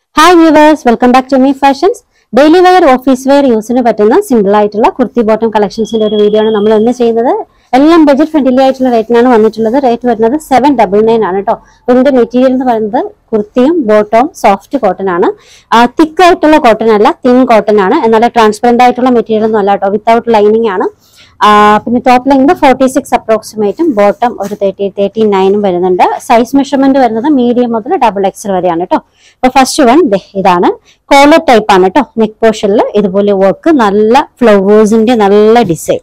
hi viewers welcome back to me fashions daily wear office wear യൂസിന് പറ്റുന്ന simple ആയിട്ടുള്ള kurti bottom കളക്ഷൻസിന്റെ ഒരു video ആണ് നമ്മൾ ഇന്ന് ചെയ്യുന്നത് എല്ലാം ബഡ്ജറ്റ് ഫ്രണ്ട്ലി ആയിട്ടുള്ള റേറ്റിനാണ് വന്നിട്ടുള്ളത് റേറ്റ് വരുന്നത് സെവൻ ഡബിൾ നയൻ ആണ് കേട്ടോ അപ്പൊ ഇതിന്റെ മെറ്റീരിയൽ എന്ന് പറയുന്നത് കുർത്തിയും ബോട്ടവും സോഫ്റ്റ് കോട്ടൺ ആണ് തിക്ക് ആയിട്ടുള്ള കോട്ടൺ അല്ല തിൻ കോട്ടൺ ആണ് എന്നാൽ ട്രാൻസ്പെറന്റ് ആയിട്ടുള്ള മെറ്റീരിയൽ ഒന്നും അല്ല കേട്ടോ വിത്തൗട്ട് ലൈനിങ് ആണ് ആ, പിന്നെ ടോപ്പ് ലെങ്ത് ഫോർട്ടി സിക്സ് അപ്രോക്സിമേറ്റും ബോട്ടം ഒരു തേർട്ടി തേർട്ടി നയനും വരുന്നുണ്ട് സൈസ് മെഷർമെന്റ് വരുന്നത് മീഡിയം മുതൽ ഡബിൾ എക്സൽ വരെയാണ് കേട്ടോ അപ്പൊ ഫസ്റ്റ് വൺ ഇതാണ് കോളർ ടൈപ്പ് ആണ് കേട്ടോ നെക്ക് പോർഷനിൽ ഇതുപോലെ വർക്ക് നല്ല ഫ്ലവേഴ്സിന്റെ നല്ല ഡിസൈൻ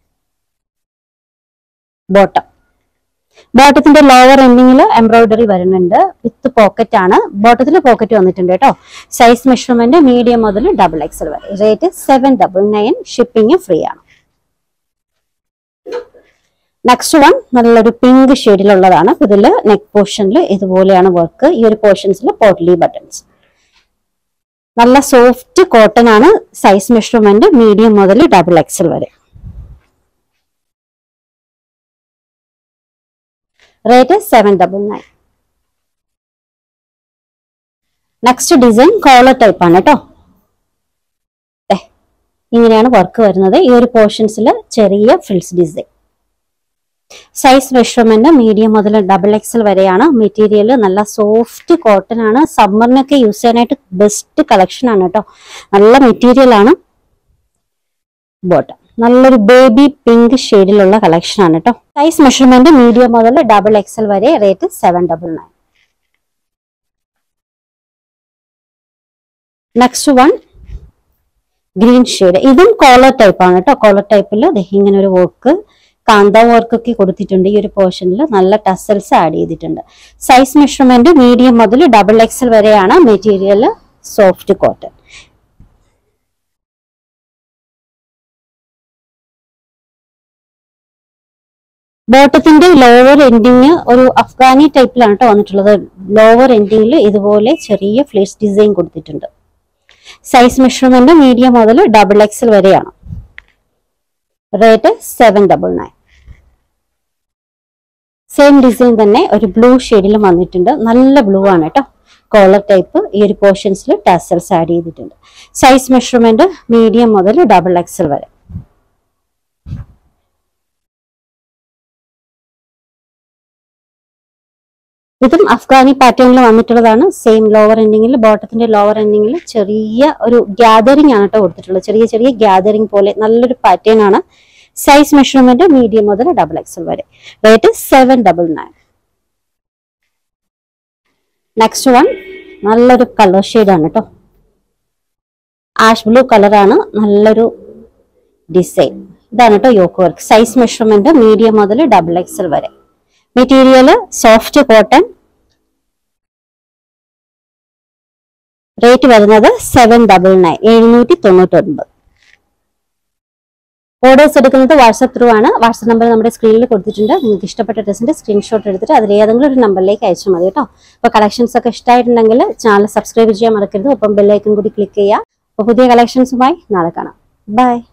ബോട്ടം ബോട്ടത്തിന്റെ ലോവർ എൻഡിങ്ങിൽ എംബ്രോയിഡറി വരുന്നുണ്ട് വിത്ത് പോക്കറ്റ് ആണ് ബോട്ടത്തിൽ പോക്കറ്റ് വന്നിട്ടുണ്ട് കേട്ടോ സൈസ് മെഷർമെന്റ് മീഡിയം മുതൽ ഡബിൾ എക്സൽ വരെ rate seven double nine shipping free ആണ് നെക്സ്റ്റ് വൺ നല്ലൊരു പിങ്ക് ഷെയ്ഡിലുള്ളതാണ് ഇതിൽ നെക്ക് പോർഷനിൽ ഇതുപോലെയാണ് വർക്ക് ഈ ഒരു പോർഷൻസിൽ പോട്ട്ലി ബട്ടൺസ് നല്ല സോഫ്റ്റ് കോട്ടൺ ആണ് സൈസ് മെഷർമെന്റ് മീഡിയം മുതൽ ഡബിൾ എക്സൽ വരെ rate seven double nine next design collar type ആണ് കേട്ടോ ദേ, ഇങ്ങനെയാണ് വർക്ക് വരുന്നത് ഈ ഒരു പോർഷൻസിൽ ചെറിയ frills design size measurement medium മുതൽ ഡബിൾ എക്സൽ വരെയാണ് മെറ്റീരിയൽ നല്ല സോഫ്റ്റ് കോട്ടൺ ആണ് സമ്മറിനൊക്കെ യൂസ് ചെയ്യാനായിട്ട് ബെസ്റ്റ് കളക്ഷൻ ആണ് കേട്ടോ നല്ല മെറ്റീരിയൽ ആണ് ബോട്ടം നല്ലൊരു ബേബി പിങ്ക് ഷെയ്ഡിലുള്ള കളക്ഷൻ ആണ് കേട്ടോ സൈസ് മെഷർമെന്റ് മീഡിയം മുതൽ ഡബിൾ എക്സൽ വരെ rate seven double nine next one green shade ഇതും കോളർ ടൈപ്പ് ആണ് കേട്ടോ കോളർ ടൈപ്പിൽ ഇങ്ങനെ ഒരു വർക്ക് കാന്ത വർക്ക് ഒക്കെ കൊടുത്തിട്ടുണ്ട് ഈ ഒരു പോർഷനിൽ നല്ല ടസൽസ് ആഡ് ചെയ്തിട്ടുണ്ട് സൈസ് മെഷർമെന്റ് മീഡിയം മുതൽ ഡബിൾ എക്സൽ വരെയാണ് മെറ്റീരിയൽ സോഫ്റ്റ് കോട്ടൺ ബോട്ടത്തിന്റെ ലോവർ എൻഡിങ് ഒരു അഫ്ഗാനി ടൈപ്പിലാണ് കേട്ടോ വന്നിട്ടുള്ളത് ലോവർ എൻഡിങ്ങിൽ ഇതുപോലെ ചെറിയ ഫ്ലേസ് ഡിസൈൻ കൊടുത്തിട്ടുണ്ട് സൈസ് മെഷർമെന്റ് മീഡിയം മുതൽ ഡബിൾ എക്സൽ വരെയാണ് rate seven double nine same design തന്നെ ഒരു ബ്ലൂ ഷെയ്ഡിലും വന്നിട്ടുണ്ട് നല്ല ബ്ലൂ ആണ് കേട്ടോ കോളർ ടൈപ്പ് ഈ ഒരു പോർഷൻസിൽ ടാസൽസ് ആഡ് ചെയ്തിട്ടുണ്ട് സൈസ് മെഷർമെന്റ് മീഡിയം മുതൽ ഡബിൾ എക്സൽ വരെ ഇതും അഫ്ഗാനി പാറ്റേണിൽ വന്നിട്ടുള്ളതാണ് സെയിം ലോവർ എൻഡിങ്ങിൽ ബോട്ടത്തിന്റെ ലോവർ എൻഡിങ്ങിൽ ചെറിയ ഒരു ഗ്യാതറിംഗ് ആണ് കേട്ടോ കൊടുത്തിട്ടുള്ളത് ചെറിയ ചെറിയ ഗ്യാതറിംഗ് പോലെ നല്ലൊരു പാറ്റേൺ ആണ് സൈസ് മെഷർമെന്റ് മീഡിയം മുതൽ ഡബിൾ എക്സൽ വരെ rate seven double nine next one നല്ലൊരു കളർ ആണ് കേട്ടോ ആഷ് ബ്ലൂ കളറാണ് നല്ലൊരു ഡിസൈൻ ഇതാണ് കേട്ടോ yoke work size measurement medium മുതൽ ഡബിൾ എക്സൽ വരെ മെറ്റീരിയൽ സോഫ്റ്റ് കോട്ടൺ റേറ്റ് വരുന്നത് സെവൻ ഡബിൾ നയൻ എഴുന്നൂറ്റി തൊണ്ണൂറ്റി ഒൻപത് ഓർഡേഴ്സ് എടുക്കുന്നത് വാട്സപ്പ് ത്രൂ ആണ് വാട്സപ്പ് നമ്പർ നമ്മുടെ സ്ക്രീനിൽ കൊടുത്തിട്ടുണ്ട് നിങ്ങൾക്ക് ഇഷ്ടപ്പെട്ട ഡ്രസ്സിന്റെ സ്ക്രീൻഷോട്ട് എടുത്തിട്ട് അതിൽ ഏതെങ്കിലും ഒരു നമ്പറിലേക്ക് അയച്ചാൽ മതി കേട്ടോ അപ്പോൾ കളക്ഷൻസ് ഒക്കെ ഇഷ്ടമായിട്ടുണ്ടെങ്കിൽ ചാനൽ സബ്സ്ക്രൈബ് ചെയ്യാൻ മറക്കരുത് ഒപ്പം ബെല്ലൈക്കൺ കൂടി ക്ലിക്ക് ചെയ്യുക അപ്പോൾ പുതിയ കളക്ഷൻസുമായി നാളെ കാണാം ബൈ